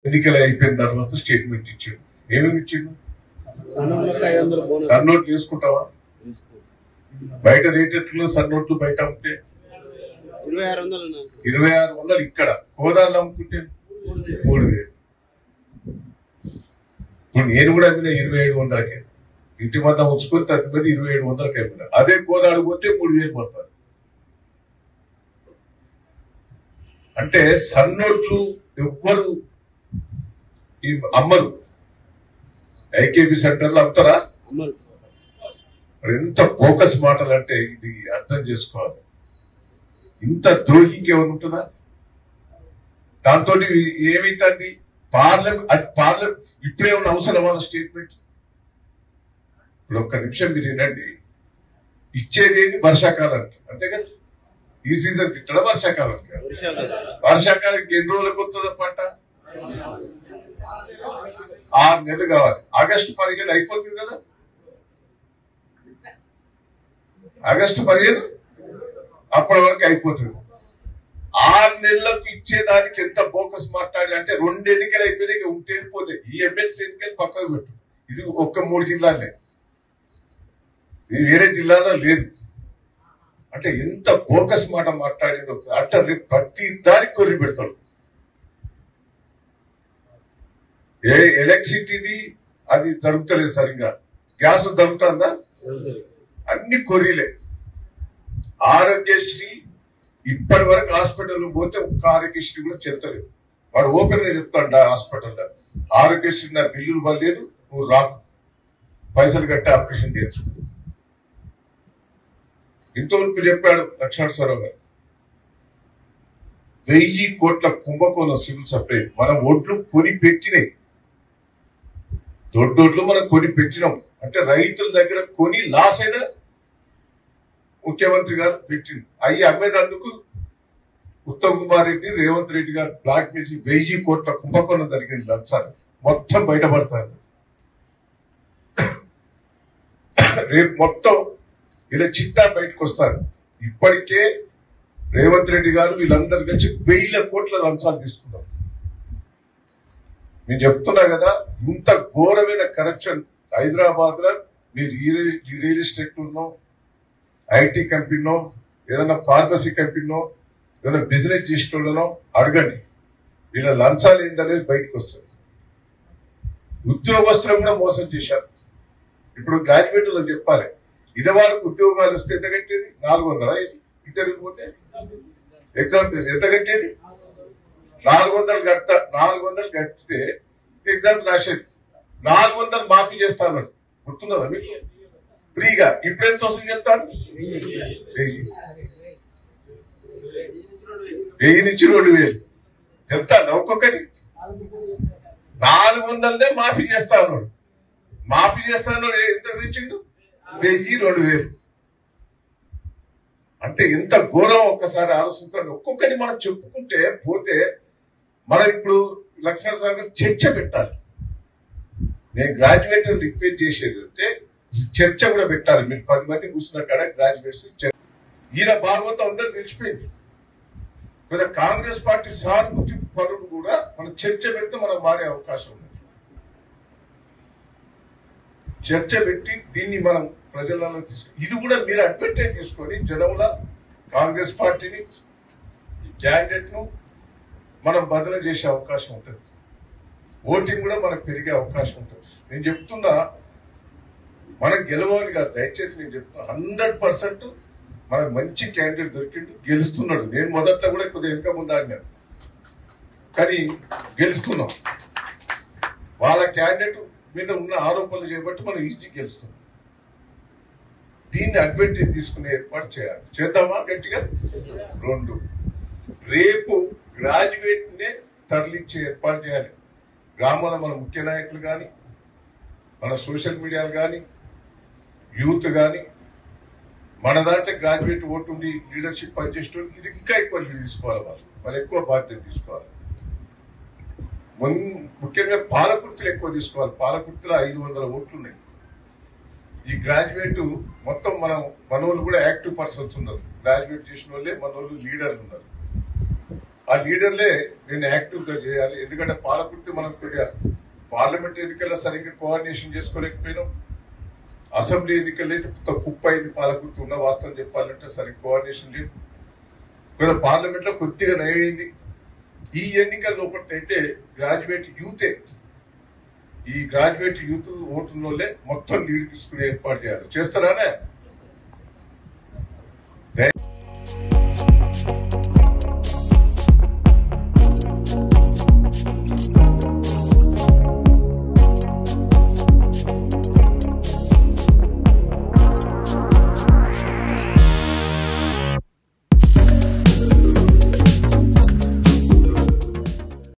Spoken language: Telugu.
ఎన్నికలు అయిపోయిన తర్వాత స్టేట్మెంట్ ఇచ్చాడు ఏమేమి ఇచ్చిండు సన్నోళ్ళకి ఐదు వందల బోనస్ సన్నోట్లు తీసుకుంటావా బయట రేటెట్లు సన్నోట్లు బయట అమ్మితే ఇరవై ఆరు వందలు అన్నా. ఇరవై ఆరు వందలు ఇక్కడ హోదాలు అమ్ముకుంటే మూడు వేలు ఇప్పుడు నేను కూడా అమ్మిన ఇరవై ఏడు వందలకే ఇంటి మంద ఉంచుకొని తగ్గిపోతే ఇరవై ఏడు వందలకి అమ్మిన అదే కోదాడు పోతే మూడు వేలు పడతారు అంటే సన్నోట్లు ఎవ్వరు ఈ అమ్మరు ఐకేబీ సెంటర్లో అమ్ముతారా అమ్మరు మరి ఎంత ఫోకస్ మాటలు అంటే ఇది అర్థం చేసుకోవాలి ఇంత ద్రోహి ఇంకేమైనా ఉంటుందా దాంతో ఏమైతుంది పార్లమెంట్ అది పార్లమెంట్ ఇప్పుడేమన్నా అవసరమా స్టేట్మెంట్ ఇప్పుడు ఒక్క నిమిషం మీరు వినండి ఇచ్చేది ఏది వర్షాకాలానికి అంతే కదా ఈ సీజన్ ఇట్టడం వర్షాకాలానికి వర్షాలు వర్షాకాలానికి ఎన్ని రోజులకు వస్తుందో పంట ఆరు నెలలు కావాలి ఆగస్టు పదిహేను అయిపోతుంది కదా ఆగస్టు పదిహేను అప్పటి వరకు అయిపోతుంది ఆరు నెలలకు ఇచ్చేదానికి ఎంత ఫోకస్ మాట్లాడి అంటే రెండు ఎన్నికలు అయిపోయినాయి ఇక ఉంటేది పోతాయి ఈ ఎమ్మెల్సీ ఎన్నికలు పక్కకు పెట్టు ఇది ఒక్క మూడు జిల్లాలే ఇది వేరే జిల్లాలో లేదు అంటే ఎంత ఫోకస్ మాట మాట్లాడిందో అంటే రేపు ప్రతి దానికి కొర్రి పెడతాడు ఏ ఎలక్ట్రిసిటీది అది జరుగుతలేదు సరిగ్గా గ్యాస్ దొరుకుతుందా అన్ని కొర్రీలే ఆరోగ్యశ్రీ ఇప్పటి వరకు హాస్పిటల్ పోతే ఒక్క ఆరోగ్యశ్రీ కూడా చెప్తలేదు వాడు ఓపెన్ గా చెప్తాడు హాస్పిటల్లో ఆరోగ్యశ్రీ నా బిల్లులు పడలేదు నువ్వు రాకు పైసలు కట్టి ఆపరేషన్ చేయించుకో ఇంతవరకు చెప్పాడు లక్ష్మణస్వరావు గారు వెయ్యి కోట్ల కుంభకోణం సివిల్ సప్లై మనం ఓట్లు కొని పెట్టినాయి దొడ్డోట్లు మనం కొని పెట్టినాం అంటే రైతుల దగ్గర కొని లాస్ అయినా ముఖ్యమంత్రి గారు పెట్టింది అవి అమ్మేటందుకు ఉత్తమ్ కుమార్ రెడ్డి రేవంత్ రెడ్డి గారు బ్లాక్ మెయిల్ వెయ్యి కోట్ల కుంభకోణం జరిగింది లంచాలు మొత్తం బయటపడతారు రేపు మొత్తం ఇలా చిట్టా బయటకు వస్తారు ఇప్పటికే రేవంత్ రెడ్డి గారు వీళ్ళందరూ కలిసి వెయ్యి కోట్ల లంచాలు తీసుకున్నారు నేను చెప్తున్నా కదా ఇంత ఘోరమైన కరప్షన్ హైదరాబాద్ లో మీరు ఈ రియల్- ఈ రియల్ ఎస్టేట్ ఉన్నో ఐటీ కంపెనీనో ఏదైనా ఫార్మసీ కంపెనీనో ఏదైనా బిజినెస్ చేసేటోళ్ళనో అడగండి వీళ్ళ లంచాలు ఏందనేది బయటకు వస్తుంది ఉద్యోగస్తులను కూడా మోసం చేశారు ఇప్పుడు గ్రాడ్యుయేట్లు చెప్పాలి ఇది వరకు ఉద్యోగాలు వస్తే ఎంత కట్టేది నాలుగు వందల ఇంటర్వ్యూ పోతే ఎగ్జామ్ ఫీజు ఎంత కట్టేది నాలుగు వందలు కడతా నాలుగు వందలు కట్టితే ఎగ్జామ్ రాసేది నాలుగు వందలు మాఫీ చేస్తాను గుర్తున్నదా మీకు ఫ్రీగా ఇప్పుడు ఎంత వసూలు చేస్తాను వెయ్యి వెయ్యి నుంచి రెండు వేలు ఎంత ఒక్కొక్కటి నాలుగు వందలదే మాఫీ చేస్తాను మాఫీ చేస్తాను ఎంత ఇచ్చిండు వెయ్యి రెండు వేలు అంటే ఎంత ఘోరం ఒక్కసారి ఆలోచించండి ఒక్కొక్కటి మనం చెప్పుకుంటే పోతే మనం ఇప్పుడు లక్ష్మణ సాగర్ చర్చ పెట్టాలి నేను గ్రాడ్యుయేట్ రిక్వెస్ట్ చేసేది అంటే చర్చ కూడా పెట్టాలి మీరు పది మంది కూర్చున్న కాడ గ్రాడ్యుయేట్స్ చర్చ ఈయన భాగవతం అందరూ తెలిసిపోయింది లేదా కాంగ్రెస్ పార్టీ సానుభూతి పరులు కూడా మనం చర్చ పెడితే మనం మారే అవకాశం ఉంది చర్చ పెట్టి దీన్ని మనం ప్రజలలో తీసుకు ఇది కూడా మీరు అడ్వర్టైజ్ తీసుకొని జనంలో కాంగ్రెస్ పార్టీని ఈ క్యాండిడేట్ ను మనం బదిలీ చేసే అవకాశం ఉంటుంది ఓటింగ్ కూడా మనకు పెరిగే అవకాశం ఉంటుంది నేను చెప్తున్నా మనం గెలవాలి కాదు దయచేసి నేను చెప్తున్నా హండ్రెడ్ పర్సెంట్ మనకు మంచి క్యాండిడేట్ దొరికిండు గెలుస్తున్నాడు నేను మొదట్లో కూడా కొద్దిగా వెనుక ముందు ఆడినాను కానీ గెలుస్తున్నాం వాళ్ళ క్యాండిడేట్ మీద ఉన్న ఆరోపణలు చేయబట్టి మనం ఈజీ గెలుస్తున్నాం దీన్ని అడ్వాంటేజ్ తీసుకునే ఏర్పాటు చేయాలి చేద్దామా గట్టిగా రెండు రేపు గ్రాడ్యుయేట్ నే తరలించే ఏర్పాటు చేయాలి గ్రామంలో మన ముఖ్య నాయకులు కానీ మన సోషల్ మీడియాలు కానీ యూత్ కానీ మన దాంట్లో గ్రాడ్యుయేట్ ఓటు ఉండి లీడర్షిప్ పనిచేసేటోళ్ళు ఇది ఇంకా ఎక్కువ లీడ్ తీసుకోవాలి వాళ్ళు వాళ్ళు ఎక్కువ బాధ్యత తీసుకోవాలి మున్- ముఖ్యంగా పాలకుర్తులు ఎక్కువ తీసుకోవాలి పాలకుర్తులు ఐదు వందల ఓట్లు ఉన్నాయి ఈ గ్రాడ్యుయేట్ మొత్తం మనం మన వాళ్ళు కూడా యాక్టివ్ పర్సన్స్ ఉన్నారు గ్రాడ్యుయేట్ చేసిన వాళ్ళే మన వాళ్ళు లీడర్లు ఉన్నారు ఆ లీడర్లే నేను యాక్టివ్ గా చేయాలి ఎందుకంటే పాలకుర్తి మనం కొద్దిగా పార్లమెంట్ ఎన్నికల్లో సరిగ్గా కోఆర్డినేషన్ చేసుకోలేకపోయినాం అసెంబ్లీ ఎన్నికల్లో అయితే కొత్త కుప్ప అయింది పాలకుర్తి ఉన్న వాస్తవం చెప్పాలంటే సరిగ్గా కోఆర్డినేషన్ లేదు ఇక్కడ పార్లమెంట్ లో కొద్దిగా నయమైంది ఈ ఎన్నికల్లో ఒకటైతే గ్రాడ్యుయేట్ యూతే ఈ గ్రాడ్యుయేట్ యూత్ ఓటుల్లోనే మొత్తం లీడ్ తీసుకునే ఏర్పాటు చేయాలి చేస్తారానే